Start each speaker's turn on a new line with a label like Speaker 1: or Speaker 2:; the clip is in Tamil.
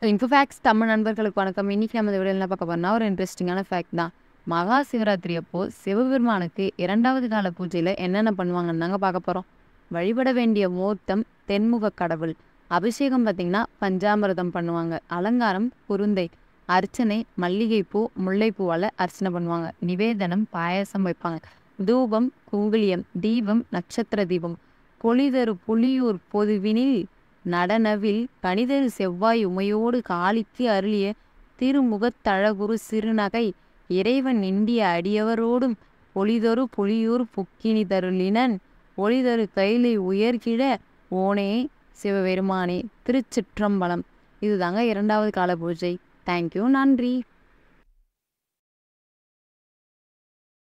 Speaker 1: இன்ஃபோஃபேக்ட்ஸ் தமிழ் நண்பர்களுக்கு வணக்கம் இன்னைக்கு நம்ம இந்த வீடியோ என்ன பார்க்க போறோம்னா ஒரு இன்ட்ரெஸ்டிங்கான ஃபேக்ட் தான் மகா சிவராத்திரி அப்போ சிவபெருமானுக்கு இரண்டாவது கால பூஜையில் என்னென்ன பண்ணுவாங்கன்னு தாங்க பார்க்க போகிறோம் வழிபட வேண்டிய மூர்த்தம் தென்முக கடவுள் அபிஷேகம் பார்த்திங்கன்னா பஞ்சாமிர்தம் பண்ணுவாங்க அலங்காரம் குருந்தை அர்ச்சனை மல்லிகைப்பூ முல்லைப்பூவால் அர்ச்சனை பண்ணுவாங்க நிவேதனம் பாயாசம் வைப்பாங்க தூபம் குங்குலியம் தீபம் நட்சத்திர தீபம் பொலிதரு புலியூர் பொதுவினில் நடனவில் கணிதரு செவ்வாய் உமையோடு காளிக்கு அருளிய திருமுகத்தழகுரு சிறுநகை இறைவன் இண்டிய அடியவரோடும் பொலிதொரு புலியூர் புக்கினி தருளினன் ஒளிதரு கைலை உயர்கிட ஓனே சிவபெருமானே திருச்சிற்றம்பலம் இதுதாங்க இரண்டாவது கால பூஜை தேங்க்யூ நன்றி